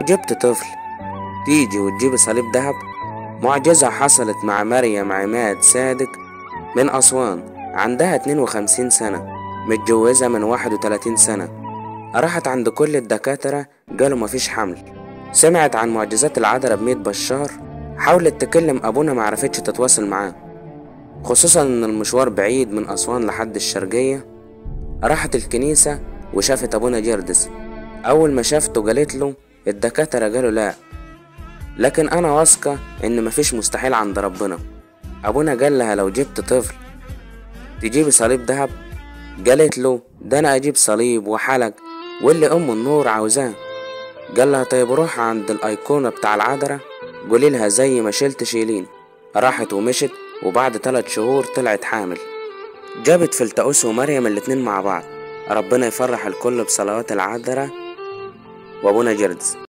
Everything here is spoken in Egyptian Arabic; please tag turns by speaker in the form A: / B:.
A: جبت طفل تيجي وتجيب صليب دهب معجزة حصلت مع مريم عماد صادق من أسوان عندها 52 سنة متجوزة من 31 سنة راحت عند كل الدكاترة قالوا مفيش حمل سمعت عن معجزات العذراء بميت بشار حاولت تكلم أبونا معرفتش تتواصل معاه خصوصا إن المشوار بعيد من أسوان لحد الشرقية راحت الكنيسة وشافت أبونا جردس أول ما شافته قالت له الدكاترة قالوا لا لكن أنا واثقة إن مفيش مستحيل عند ربنا أبونا قال لها لو جبت طفل تجيبي صليب دهب قالت له ده أنا أجيب صليب وحلق واللي أم النور عاوزاه قال لها طيب روح عند الأيقونة بتاع العذراء قولي لها زي ما شلت شيلين راحت ومشت وبعد تلات شهور طلعت حامل جابت فلتأوس ومريم الاتنين مع بعض ربنا يفرح الكل بصلوات العذراء وأبونا جردس